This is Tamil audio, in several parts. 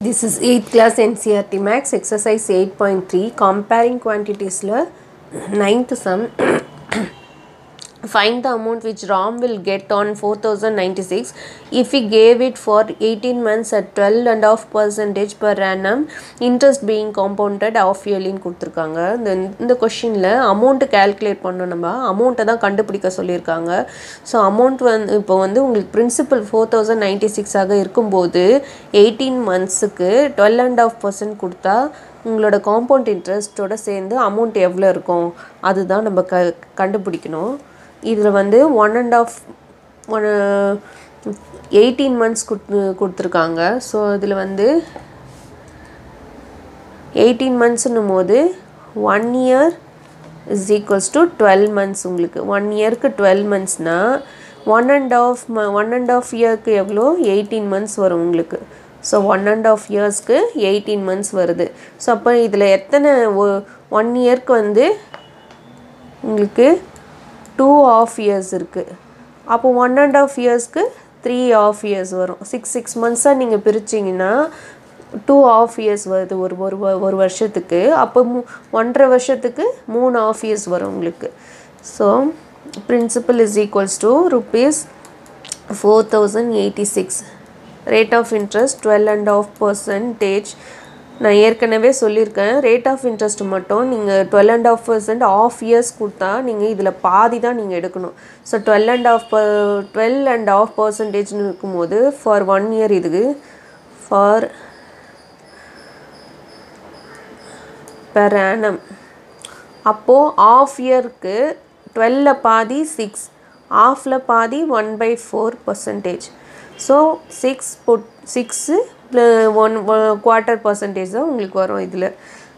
This is 8th class NCRT Max exercise 8.3 comparing quantities la ninth sum find the amount which Ram will get on 4096 if he gave it for 18 months at 12 and half percentage per annum interest being compounded half இயர்லின்னு கொடுத்துருக்காங்க இந்த இந்த கொஷினில் அமௌண்ட்டு கேல்குலேட் பண்ணோம் நம்ம அமௌண்ட்டை தான் கண்டுபிடிக்க சொல்லியிருக்காங்க ஸோ அமௌண்ட் வந்து இப்போ வந்து உங்களுக்கு பிரின்சிபல் ஃபோர் தௌசண்ட் நைன்ட்டி சிக்ஸாக இருக்கும்போது எயிட்டீன் மந்த்ஸுக்கு டுவெல் அண்ட் ஆஃப் பர்சன்ட் கொடுத்தா உங்களோட காம்பவுண்ட் இன்ட்ரெஸ்ட்டோட சேர்ந்து அமௌண்ட் எவ்வளோ இருக்கும் அதுதான் நம்ம க கண்டுபிடிக்கணும் இதில் வந்து one and half one eighteen months கொடுத்து கொடுத்துருக்காங்க ஸோ இதில் வந்து எயிட்டீன் மந்த்ஸ்னும் போது one year is equals to twelve months உங்களுக்கு ஒன் இயருக்கு டுவெல் மந்த்ஸ்னால் ஒன் அண்ட் ஆஃப் ம ஒன் அண்ட் ஆஃப் இயர்க்கு எவ்வளோ எயிட்டீன் மந்த்ஸ் வரும் உங்களுக்கு ஸோ ஒன் அண்ட் ஆஃப் இயர்ஸ்க்கு எயிட்டீன் மந்த்ஸ் வருது ஸோ அப்போ இதில் எத்தனை ஒன் இயர்க்கு வந்து உங்களுக்கு டூ ஆஃப் இயர்ஸ் இருக்குது அப்போ ஒன் அண்ட் ஆஃப் இயர்ஸ்க்கு த்ரீ ஆஃப் இயர்ஸ் வரும் சிக்ஸ் சிக்ஸ் மந்த்ஸாக நீங்கள் பிரிச்சிங்கன்னா டூ ஆஃப் இயர்ஸ் வருது ஒரு ஒரு ஒரு வருஷத்துக்கு அப்போ மூ ஒன்றரை வருஷத்துக்கு மூணு ஆஃப் இயர்ஸ் வரும் உங்களுக்கு so principal is equals to rupees four thousand eighty six rate of interest twelve and half percentage நான் ஏற்கனவே சொல்லியிருக்கேன் ரேட் ஆஃப் இன்ட்ரெஸ்ட் மட்டும் நீங்கள் twelve and half percent half years கொடுத்தா நீங்கள் இதில் பாதி தான் நீங்கள் எடுக்கணும் so twelve and half twelve and half பர்சன்டேஜ்னு இருக்கும்போது ஃபார் ஒன் இயர் இதுக்கு ஃபார் பெர் ஆனம் அப்போது ஆஃப் இயருக்கு டுவெல்ல பாதி சிக்ஸ் ஆஃபில் பாதி one by four percentage so six put six one quarter percentage தான் உங்களுக்கு வரும் இதில்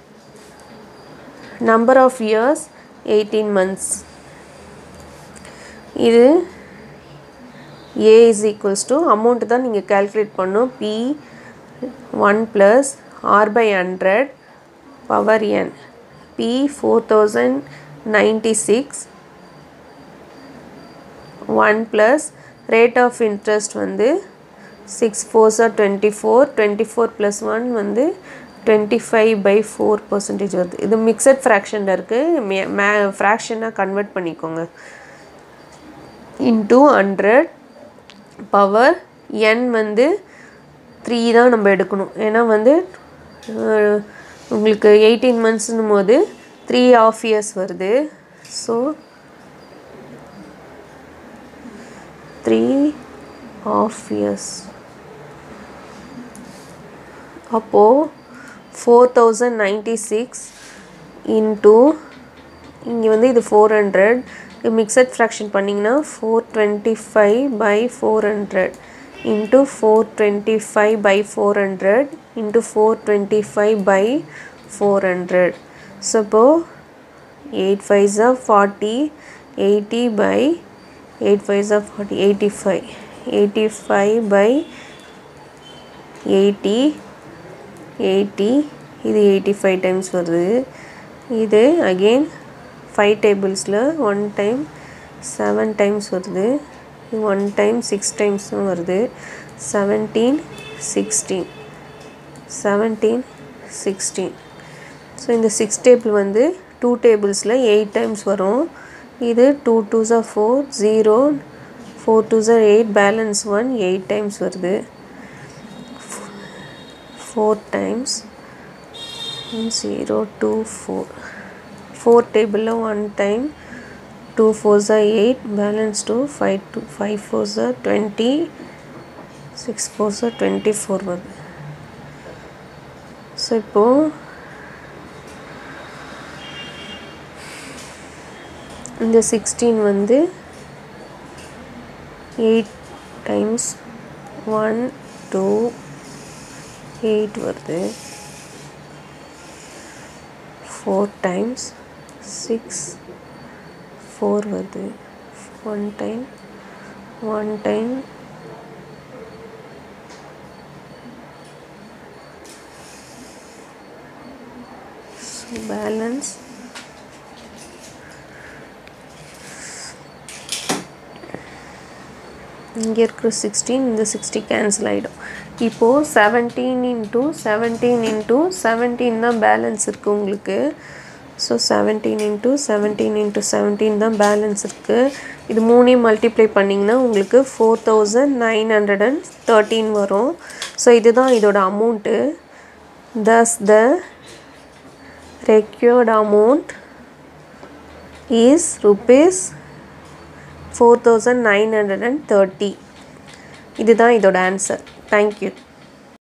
number of years eighteen months இது A is equals to amount தான் நீங்கள் கேல்குலேட் பண்ணும் P one plus R by hundred power N P four thousand ninety six one plus rate of interest வந்து six fours are twenty four twenty four plus one வந்து twenty five by four percentage வருது இது மிக்சட் ஃப்ராக்ஷனில் இருக்குது மே மே ஃப்ராக்ஷனாக கன்வெர்ட் பண்ணிக்கோங்க இன்டூ ஹண்ட்ரட் பவர் என் வந்து த்ரீ தான் நம்ம எடுக்கணும் ஏன்னா வந்து உங்களுக்கு எயிட்டீன் மந்த்ஸ்னும் போது த்ரீ ஆஃப் இயர்ஸ் வருது ஸோ த்ரீ ஆஃப் இயர்ஸ் அப்போது four thousand ninety six into இங்கே வந்து இது ஃபோர் ஹண்ட்ரட் மிக்சட் ஃப்ராக்ஷன் பண்ணிங்கன்னா four twenty five by four hundred into four twenty five by four hundred into four twenty five by four hundred so இப்போது eight five half forty eighty by eight five half forty eighty five eighty five by eighty eighty இது எயிட்டி ஃபைவ் டைம்ஸ் வருது இது அகெயின் ஃபைவ் டேபிள்ஸில் ஒன் டைம் செவன் டைம்ஸ் வருது ஒன் டைம் சிக்ஸ் டைம்ஸும் வருது seventeen sixteen seventeen sixteen so இந்த சிக்ஸ் டேபிள் வந்து டூ டேபிள்ஸில் எயிட் டைம்ஸ் வரும் இது டூ டூ ஜா ஃபோர் ஜீரோ ஃபோர் டூ ஜா eight balance one eight times வருது four times zero two four four டேபிளில் ஒன் டைம் டூ ஃபோர் ஜா eight balance two five two five four ஜா டுவெண்ட்டி சிக்ஸ் ஃபோர் ஜா டுவெண்ட்டி ஃபோர் வருது ஸோ இப்போது இந்த சிக்ஸ்டீன் வந்து eight times one two eight வருது ஃபோர் டைம்ஸ் சிக்ஸ் ஃபோர் வருது one time one time balance இங்கே இருக்கிற சிக்ஸ்டீன் இந்த சிக்ஸ்டி கேன்சல் ஆகிடும் இப்போது seventeen into seventeen into seventeen தான் பேலன்ஸ் இருக்குது உங்களுக்கு so seventeen into seventeen into seventeen தான் பேலன்ஸ் இருக்குது இது மூணையும் மல்டிப்ளை பண்ணிங்கன்னா உங்களுக்கு four thousand nine hundred and thirteen வரும் ஸோ இதுதான் இதோட amount thus the required amount is rupees four thousand nine hundred and thirty இதுதான் இதோட ஆன்சர் தேங்க்யூ